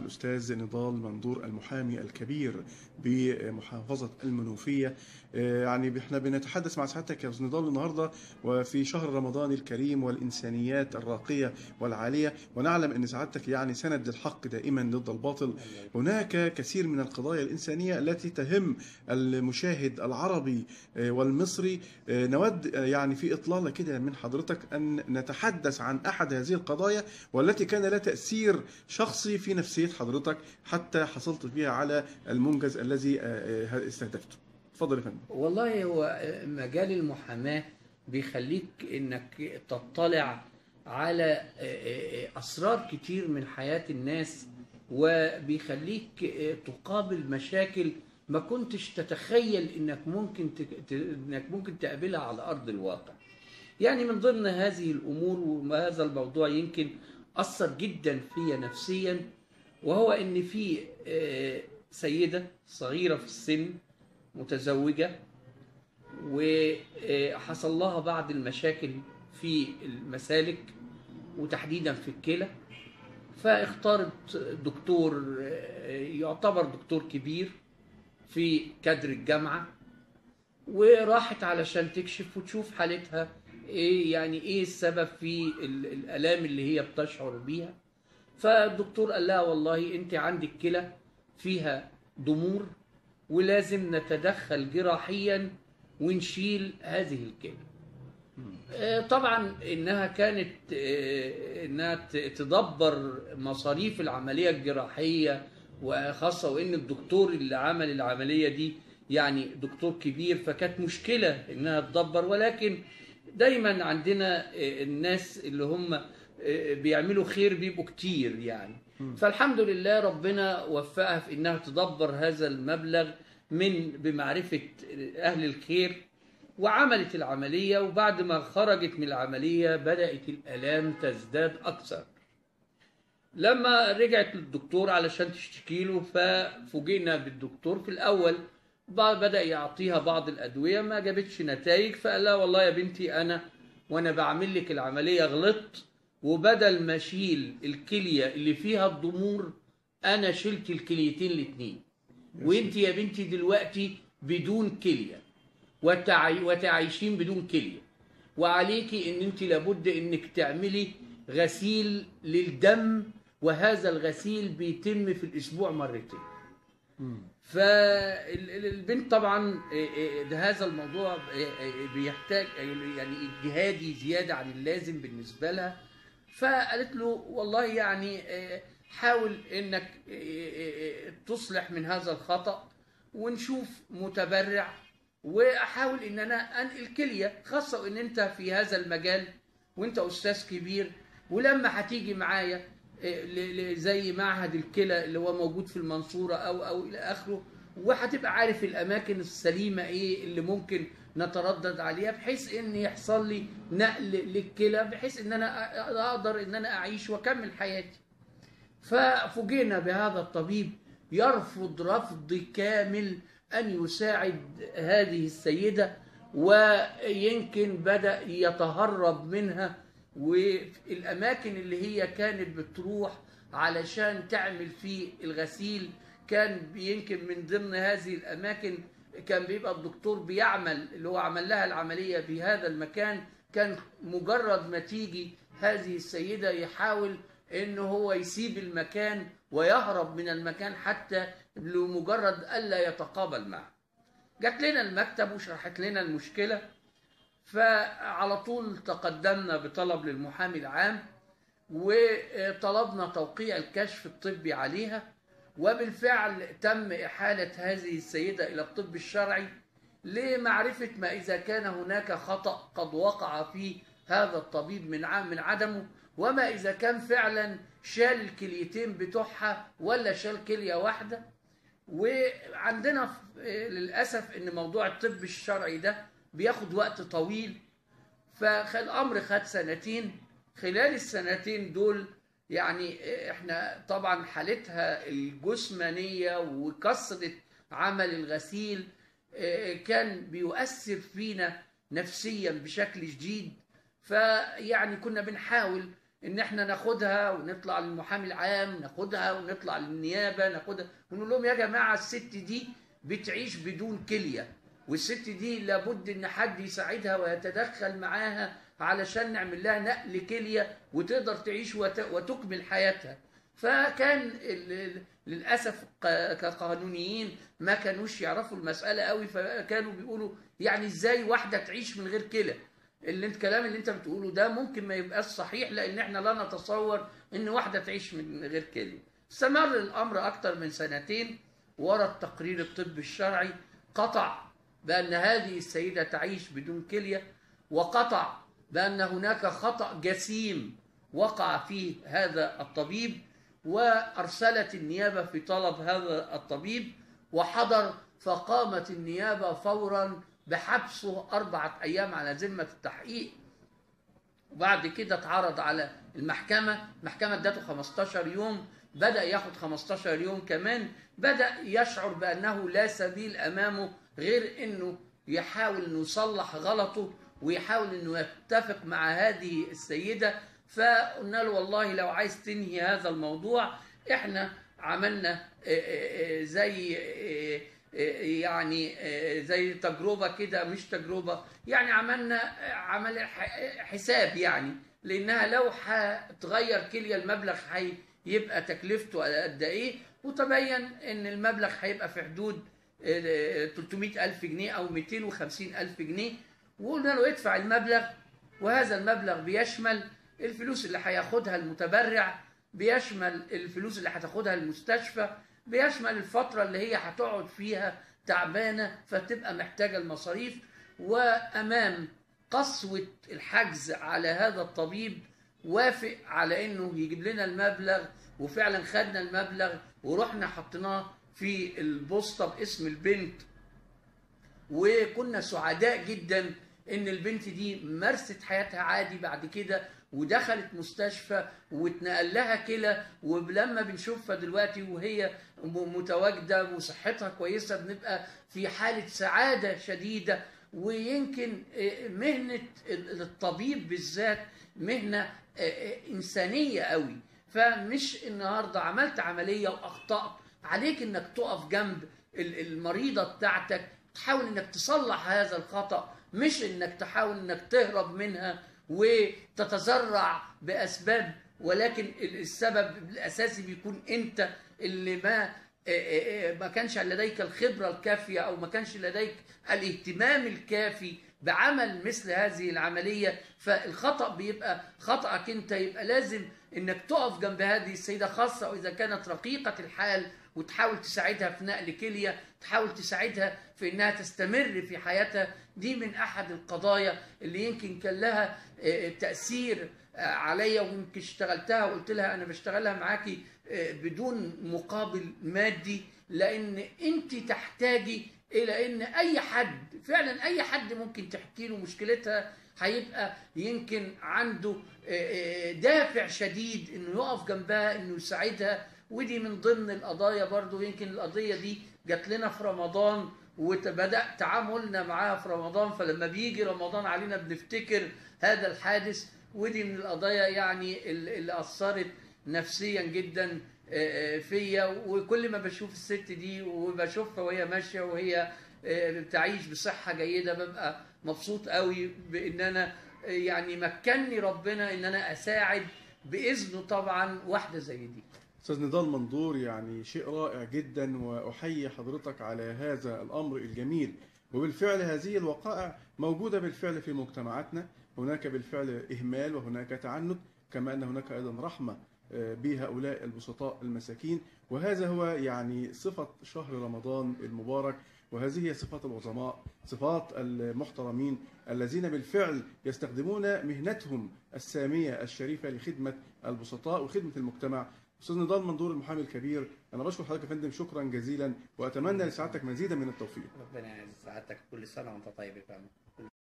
الأستاذ نضال منظور المحامي الكبير بمحافظة المنوفية آه، يعني احنا بنتحدث مع سعادتك يا أستاذ نضال النهاردة وفي شهر رمضان الكريم والإنسانيات الراقية والعالية ونعلم أن سعادتك يعني سند للحق دائما ضد الباطل هناك كثير من القضايا الإنسانية التي تهم المشاهد العربي آه، والمصري آه، نود آه، يعني في إطلالة كده من حضرتك أن نتحدث عن أحد هذه القضايا والتي كان لها تأثير شخصي في نفسية حضرتك حتى حصلت بها على المنجز الذي آه، آه، استهدفته اتفضل يا فندم والله هو مجال المحاماة بيخليك انك تطلع على اسرار كتير من حياة الناس وبيخليك تقابل مشاكل ما كنتش تتخيل انك ممكن تك... انك ممكن تقابلها على ارض الواقع. يعني من ضمن هذه الامور وهذا الموضوع يمكن اثر جدا فيا نفسيا وهو ان في آه، سيده صغيره في السن متزوجه وحصل لها بعض المشاكل في المسالك وتحديدا في الكلى فاختارت دكتور آه، يعتبر دكتور كبير في كادر الجامعه وراحت علشان تكشف وتشوف حالتها ايه يعني ايه السبب في ال- الالام اللي هي بتشعر بيها فالدكتور قال لها والله انت عندك كلى فيها ضمور ولازم نتدخل جراحيا ونشيل هذه الكلى آه، طبعا انها كانت آه، انها ت- تدبر مصاريف العمليه الجراحيه وخاصه وان الدكتور اللي عمل العمليه دي يعني دكتور كبير فكانت مشكله انها تدبر ولكن دايما عندنا آه، الناس اللي هم آه، بيعملوا خير بيبقوا كتير يعني فالحمد لله ربنا وفقها في انها تدبر هذا المبلغ من بمعرفه اهل الخير وعملت العملية وبعد ما خرجت من العملية بدأت الآلام تزداد أكثر لما رجعت للدكتور علشان تشتكي له ففوجئنا بالدكتور في الأول بعد- بدأ يعطيها بعض الأدوية ما جابتش نتائج فقال لها والله يا بنتي أنا وأنا بعمل لك العملية غلطت وبدل ما أشيل الكلية اللي فيها الضمور أنا شلت الكليتين الاتنين وانت يا بنتي دلوقتي بدون كليه وتعي وتعيشين بدون كليه وعليكي ان انت لابد انك تعملي غسيل للدم وهذا الغسيل بيتم في الاسبوع مرتين فالبنت طبعا إيه، إيه، ده هذا الموضوع إيه، إيه، بيحتاج يعني اجتهادي زياده عن اللازم بالنسبه لها فقالت له والله يعني إيه، حاول انك إيه، إيه، تصلح من هذا الخطأ ونشوف متبرع واحاول ان انا انقل كليه خاصه وان انت في هذا المجال وانت استاذ كبير ولما هتيجي معايا إيه، ل- ل- زي معهد الكلى اللي هو موجود في المنصوره او او الى اخره وهتبقى عارف الاماكن السليمه ايه اللي ممكن نتردد عليها بحيث ان يحصل لي نقل للكلى بحيث ان انا أ- اقدر ان انا اعيش واكمل حياتي ففوجئنا بهذا الطبيب يرفض رفض كامل ان يساعد هذه السيده ويمكن بدا يتهرب منها والاماكن اللي هي كانت بتروح علشان تعمل فيه الغسيل كان يمكن من ضمن هذه الاماكن كان بيبقى الدكتور بيعمل اللي هو عمل لها العمليه في هذا المكان كان مجرد ما تيجي هذه السيده يحاول ان هو يسيب المكان ويهرب من المكان حتى لمجرد الا يتقابل معه جات لنا المكتب وشرحت لنا المشكله فعلى طول تقدمنا بطلب للمحامي العام وطلبنا توقيع الكشف الطبي عليها وبالفعل تم إحالة هذه السيدة إلى الطب الشرعي لمعرفة ما إذا كان هناك خطأ قد وقع في هذا الطبيب من ع- من عدمه وما إذا كان فعلا شال الكليتين بتوعها ولا شال كلية واحدة وعندنا ف- للأسف إن موضوع الطب الشرعي ده بياخد وقت طويل فالأمر خد سنتين خلال السنتين دول يعني احنا طبعا حالتها الجسمانية وكثرة عمل الغسيل اه، كان بيؤثر فينا نفسيا بشكل شديد فيعني كنا بنحاول ان احنا ناخدها ونطلع للمحامي العام ناخدها ونطلع للنيابه ناخدها ونقول لهم يا جماعه الست دي بتعيش بدون كليه والست دي لابد ان حد يساعدها ويتدخل معاها علشان نعمل لها نقل كليه وتقدر تعيش وت- وتكمل حياتها فكان ال- ال- للاسف ق- كقانونيين ما كانوش يعرفوا المساله قوي فكانوا بيقولوا يعني ازاي واحده تعيش من غير كلى اللي انت الكلام اللي انت بتقوله ده ممكن ما يبقاش صحيح لان احنا لا نتصور ان واحده تعيش من غير كلى استمر الامر اكتر من سنتين ورا التقرير الطبي الشرعي قطع بان هذه السيده تعيش بدون كليه وقطع بان هناك خطا جسيم وقع فيه هذا الطبيب وارسلت النيابه في طلب هذا الطبيب وحضر فقامت النيابه فورا بحبسه اربعه ايام على ذمه التحقيق وبعد كده اتعرض على المحكمة المحكمة ادته 15 يوم بدأ ياخد 15 يوم كمان بدأ يشعر بأنه لا سبيل أمامه غير أنه يحاول أنه يصلح غلطه ويحاول أنه يتفق مع هذه السيدة فقلنا له والله لو عايز تنهي هذا الموضوع احنا عملنا آه، آه، آه، زي آه، آه، يعني آه، زي تجربة كده مش تجربة يعني عملنا عمل ح- حساب يعني لانها لو هتغير كليه المبلغ هيبقى تكلفته قد ايه وتبين ان المبلغ هيبقى في حدود آه، 300 ألف جنيه أو 250 ألف جنيه وقلنا له ادفع المبلغ وهذا المبلغ بيشمل الفلوس اللي هياخدها المتبرع بيشمل الفلوس اللي هتاخدها المستشفى بيشمل الفترة اللي هي هتقعد فيها تعبانة فتبقى محتاجة المصاريف وأمام قسوة الحجز على هذا الطبيب وافق على انه يجيب لنا المبلغ وفعلا خدنا المبلغ ورحنا حطيناه في البوسطة باسم البنت وكنا سعداء جدا ان البنت دي مارست حياتها عادي بعد كده ودخلت مستشفى واتنقل لها كلى ولما بنشوفها دلوقتي وهي م- متواجده وصحتها كويسه بنبقى في حاله سعاده شديده ويمكن آه، مهنه ال- الطبيب بالذات مهنه آه، آه، انسانيه قوي فمش النهارده عملت عمليه واخطات عليك انك تقف جنب ال- المريضه بتاعتك تحاول انك تصلح هذا الخطا مش انك تحاول انك تهرب منها وتتذرع باسباب ولكن ال- السبب الاساسي بيكون انت اللي ما ما كانش لديك الخبره الكافيه او ما كانش لديك الاهتمام الكافي بعمل مثل هذه العمليه فالخطا بيبقى خطاك انت يبقى لازم انك تقف جنب هذه السيده خاصه واذا كانت رقيقه الحال وتحاول تساعدها في نقل كليه تحاول تساعدها في انها تستمر في حياتها دي من احد القضايا اللي يمكن كان لها آه، تاثير آه، عليا ويمكن اشتغلتها وقلت لها انا بشتغلها معاكي آه، بدون مقابل مادي لان انت تحتاجي الى ان اي حد فعلا اي حد ممكن تحكي له مشكلتها هيبقى يمكن عنده آه، آه، دافع شديد انه يقف جنبها انه يساعدها ودي من ضمن القضايا برضو يمكن القضية دي جات لنا في رمضان وبدأ تعاملنا معاها في رمضان فلما بيجي رمضان علينا بنفتكر هذا الحادث ودي من القضايا يعني ال- اللي أثرت نفسيا جدا آه، آه، فيا وكل ما بشوف الست دي وبشوفها وهي ماشية وهي آه، تعيش بصحة جيدة ببقى مبسوط قوي بإن أنا آه، يعني مكنني ربنا إن أنا أساعد بإذنه طبعا واحدة زي دي استاذ نضال منظور يعني شيء رائع جدا واحيي حضرتك على هذا الامر الجميل وبالفعل هذه الوقائع موجوده بالفعل في مجتمعاتنا هناك بالفعل اهمال وهناك تعنت كما ان هناك ايضا رحمه آه، بهؤلاء البسطاء المساكين وهذا هو يعني صفه شهر رمضان المبارك وهذه هي صفات العظماء صفات المحترمين الذين بالفعل يستخدمون مهنتهم الساميه الشريفه لخدمه البسطاء وخدمه المجتمع استاذ نضال منظور المحامي الكبير انا بشكر حضرتك يا فندم شكرا جزيلا واتمنى لسعادتك مزيدا من التوفيق ربنا يعز سعادتك كل سنه وانت طيب يا فندم